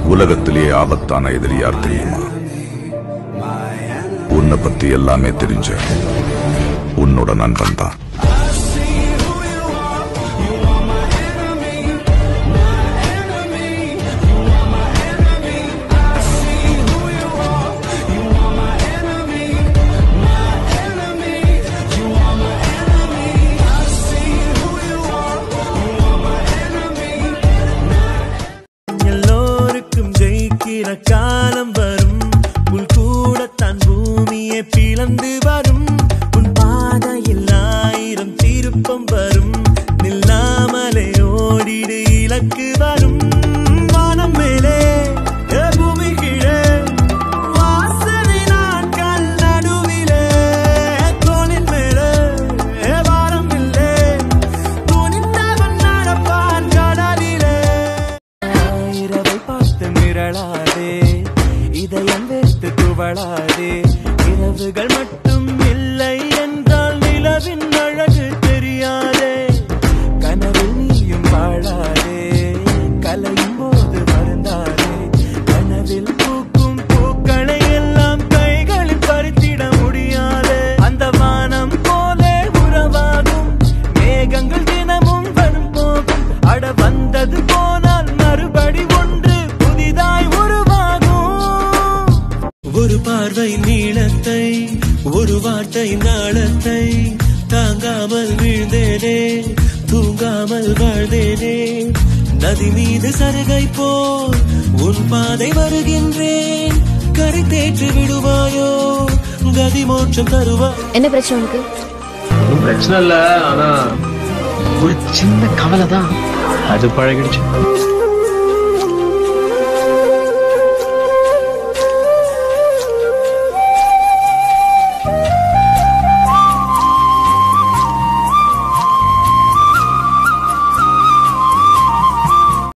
உலகத்திலேயே ஆபத்தான எதிரி யார் தெரியுமா உன்னை பத்தி எல்லாமே தெரிஞ்ச உன்னோட நண்பன் தான் எல்லோருக்கும் ஜெயிக்கிற காலம் வரும் புல் கூடத்தான் பூமியை பிளந்து வரும் உன் பாதையில் ஆயிரம் திருப்பம் வரும் நில்லாமலே ஓடிடு இலக்கு வரும் வானம் மேலே ஏ பூமி கீழே வாசனை நாட்கள் நடுவிலே கோலின் மேலே ஏ வாரம் இல்லை துணிந்தவன் நடப்பான் கடலிலே இரவை பார்த்து மிரளாதே இதயம் வைத்து துவளாதே இரவுகள் மட்டும் இல்லை என்றால் நிலவின் அழகு தெரியாதே கனவில் நீயும் வாழாதே கலையும் போது வருந்தாதே கனவில் பூக்கும் பூக்களை எல்லாம் கைகளில் பறித்திட முடியாதே அந்த வானம் போலே உறவாகும் மேகங்கள் தினமும் வரும் போகும் அட வந்தது போனால் மறுபடி ஒன்று புதிதாய் உருவாகும் ஒரு பார்வை நீளத்தை ஒரு வார்த்தை நாளத்தை தாங்காமல் வீழ்ந்தேனே தூங்காமல் வாழ்ந்தேனே நதி மீது சருகை போல் உன் பாதை வருகின்றேன் கரை தேற்றி விடுவாயோ கதி மோட்சம் தருவா என்ன பிரச்சனை உனக்கு ஒன்றும் பிரச்சனை இல்லை ஆனா ஒரு சின்ன கவலை தான் அது பழகிடுச்சு